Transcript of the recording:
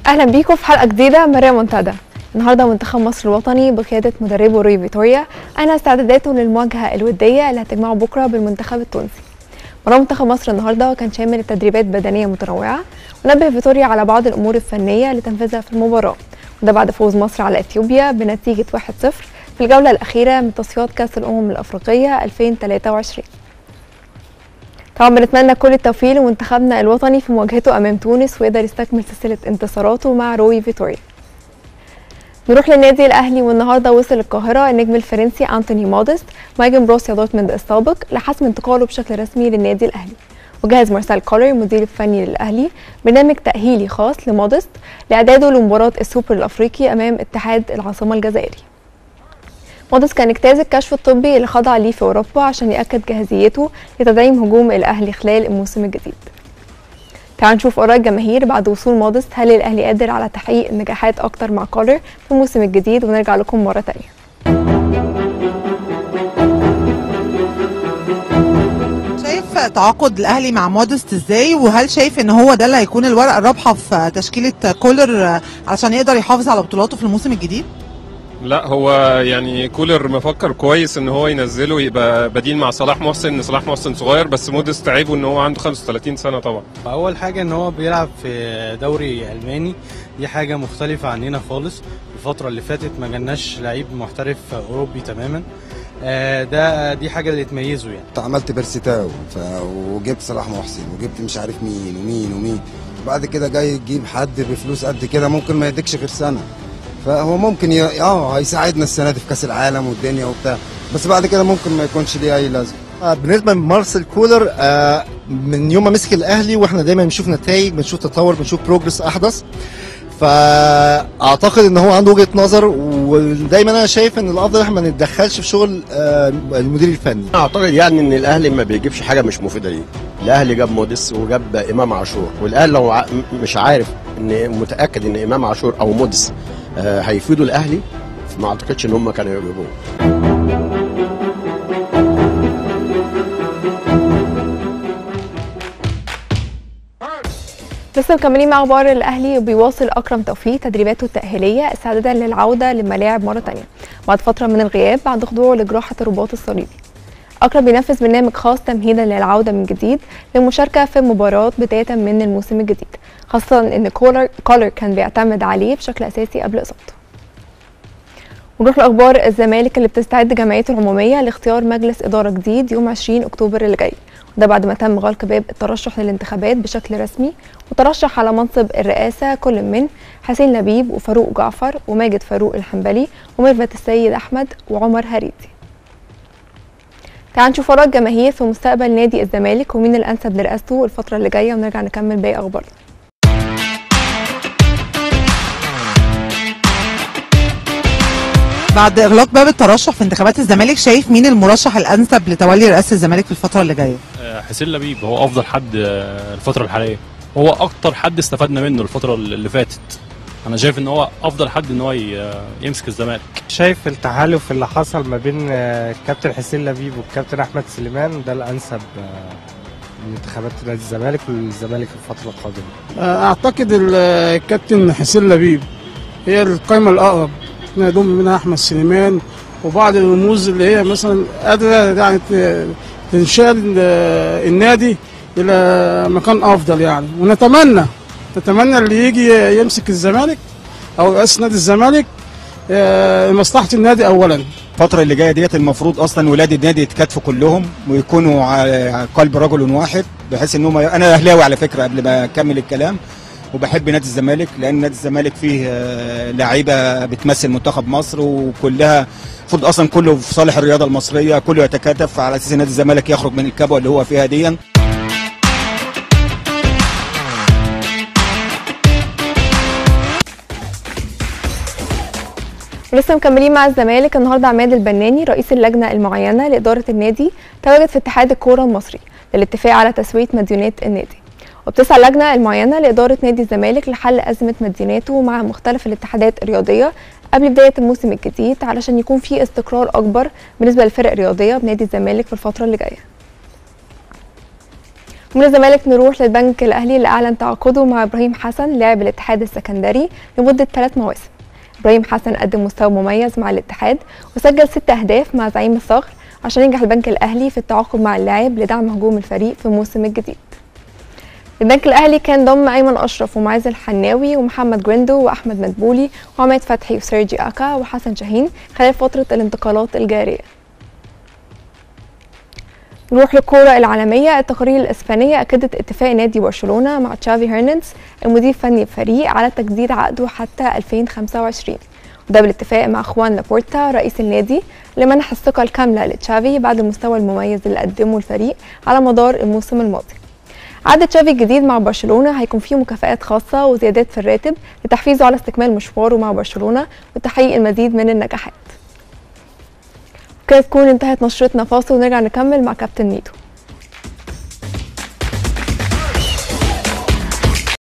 اهلا بيكم في حلقه جديده من ريمونتادا النهارده منتخب مصر الوطني بقياده مدربه روي فيتوريا انهى استعداداته للمواجهه الوديه اللي هتجمعه بكره بالمنتخب التونسي مران منتخب مصر النهارده كان شامل التدريبات بدنيه متنوعه ونبه فيتوريا على بعض الامور الفنيه لتنفيذها في المباراه وده بعد فوز مصر على اثيوبيا بنتيجه 1-0 في الجوله الاخيره من تصفيات كاس الامم الافريقيه 2023 طبعا بنتمنى كل التوفيق لمنتخبنا الوطني في مواجهته امام تونس ويقدر يستكمل سلسله انتصاراته مع روي فيتوريا نروح للنادي الاهلي والنهارده وصل القاهره النجم الفرنسي انتوني مودست مهاجم بروسيا دورتموند السابق لحسم انتقاله بشكل رسمي للنادي الاهلي وجهز مارسيل كولر المدير الفني للاهلي برنامج تاهيلي خاص لمودست لاعداده لمباراه السوبر الافريقي امام اتحاد العاصمه الجزائري مودست كان اجتاز الكشف الطبي اللي خضع ليه في اوروبا عشان ياكد جاهزيته لتدعيم هجوم الاهلي خلال الموسم الجديد تعالوا نشوف اراء الجماهير بعد وصول مودست هل الاهلي قادر على تحقيق نجاحات اكتر مع كولر في الموسم الجديد ونرجع لكم مره تانية شايف تعاقد الاهلي مع مودست ازاي وهل شايف ان هو ده اللي هيكون الورقه الرابحه في تشكيله كولر علشان يقدر يحافظ على بطولاته في الموسم الجديد لا هو يعني كولر مفكر كويس ان هو ينزله يبقى بديل مع صلاح محسن صلاح محسن صغير بس مودست عيبه ان هو عنده 35 سنه طبعا اول حاجه ان هو بيلعب في دوري الماني دي حاجه مختلفه عننا خالص الفتره اللي فاتت ما جالناش لعيب محترف اوروبي تماما آه، ده دي حاجه اللي تميزه يعني عملت بيرسيتاو ف... وجبت صلاح محسن وجبت مش عارف مين ومين ومين وبعد كده جاي تجيب حد بفلوس قد كده ممكن ما يديكش غير سنه فهو ممكن ي... اه هيساعدنا السنه دي في كاس العالم والدنيا وبتاع بس بعد كده ممكن ما يكونش ليه اي لازمه آه، بالنسبه لمارسيل كولر آه، من يوم ما مسك الاهلي واحنا دايما بنشوف نتائج بنشوف تطور بنشوف بروجرس احدث فاعتقد ان هو عنده وجهه نظر ودايما انا شايف ان الافضل احنا ما نتدخلش في شغل آه، المدير الفني اعتقد يعني ان الاهلي ما بيجيبش حاجه مش مفيده ليه الاهلي جاب موديس وجاب امام عاشور والاهلي لو ع- مش عارف ان متاكد ان امام عاشور او موديس آه، هيفيدوا الاهلي ما اعتقدش ان هم كانوا يجيبوه لسه مكملين مع اخبار الاهلي وبيواصل اكرم توفيق تدريباته التاهيليه استعدادا للعوده للملاعب مره تانية بعد فتره من الغياب بعد خضوعه لجراحه الرباط الصليبي اكرم بينفذ برنامج خاص تمهيدا للعوده من جديد للمشاركه في المباراه بدايه من الموسم الجديد خاصه ان كولر كولر كان بيعتمد عليه بشكل اساسي قبل اصابته ونروح لاخبار الزمالك اللي بتستعد جمعيته العموميه لاختيار مجلس اداره جديد يوم 20 اكتوبر اللي جاي وده بعد ما تم غلق باب الترشح للانتخابات بشكل رسمي وترشح على منصب الرئاسه كل من حسين لبيب وفاروق جعفر وماجد فاروق الحنبلي وميرفت السيد احمد وعمر هريدي تعال نشوف اراء الجماهير في مستقبل نادي الزمالك ومين الانسب لرئاسته الفتره اللي جايه ونرجع نكمل باقي اخبارنا بعد اغلاق باب الترشح في انتخابات الزمالك شايف مين المرشح الانسب لتولي رئاسه الزمالك في الفتره اللي جايه حسين لبيب هو افضل حد آه، الفتره الحاليه هو اكتر حد استفدنا منه الفتره اللي فاتت انا شايف ان هو افضل حد ان هو ي- يمسك الزمالك شايف التحالف اللي حصل ما بين آه، الكابتن حسين لبيب والكابتن احمد سليمان ده الانسب آه، لانتخابات نادي الزمالك والزمالك في الفتره القادمه اعتقد ال- الكابتن حسين لبيب هي القائمه الاقرب يضم منها احمد سليمان وبعض الرموز اللي هي مثلا قادره يعني ت- تنشال آه، النادي الى مكان افضل يعني ونتمنى نتمنى اللي يجي يمسك الزمالك او رئيس نادي الزمالك آه، لمصلحه النادي اولا الفترة اللي جاية ديت المفروض أصلا ولاد النادي يتكاتفوا كلهم ويكونوا على قلب رجل واحد بحيث إنهم أنا أهلاوي على فكرة قبل ما أكمل الكلام وبحب نادي الزمالك لأن نادي الزمالك فيه آه، لعيبة بتمثل منتخب مصر وكلها المفروض أصلا كله في صالح الرياضة المصرية كله يتكاتف على أساس نادي الزمالك يخرج من الكبوة اللي هو فيها دي ولسه مكملين مع الزمالك النهارده عماد البناني رئيس اللجنه المعينه لاداره النادي تواجد في اتحاد الكوره المصري للاتفاق على تسويه مديونات النادي وبتسعى اللجنه المعينه لاداره نادي الزمالك لحل ازمه مديوناته مع مختلف الاتحادات الرياضيه قبل بدايه الموسم الجديد علشان يكون في استقرار اكبر بالنسبه للفرق الرياضيه بنادي الزمالك في الفتره اللي جايه من الزمالك نروح للبنك الاهلي اللي اعلن تعاقده مع ابراهيم حسن لاعب الاتحاد السكندري لمده ثلاث مواسم ابراهيم حسن قدم مستوى مميز مع الاتحاد وسجل ست اهداف مع زعيم الصقر عشان ينجح البنك الاهلي في التعاقد مع اللاعب لدعم هجوم الفريق في الموسم الجديد البنك الاهلي كان ضم ايمن اشرف ومعاذ الحناوي ومحمد جريندو واحمد مدبولي وعماد فتحي وسيرجي اكا وحسن شاهين خلال فتره الانتقالات الجاريه نروح للكرة العالمية التقارير الإسبانية أكدت اتفاق نادي برشلونة مع تشافي هيرناندز المدير الفني الفريق على تجديد عقده حتى 2025 وده بالاتفاق مع خوان لابورتا رئيس النادي اللي منح الثقة الكاملة لتشافي بعد المستوى المميز اللي قدمه الفريق على مدار الموسم الماضي عقد تشافي الجديد مع برشلونة هيكون فيه مكافآت خاصة وزيادات في الراتب لتحفيزه على استكمال مشواره مع برشلونة وتحقيق المزيد من النجاحات كده تكون انتهت نشرتنا فاصل ونرجع نكمل مع كابتن ميدو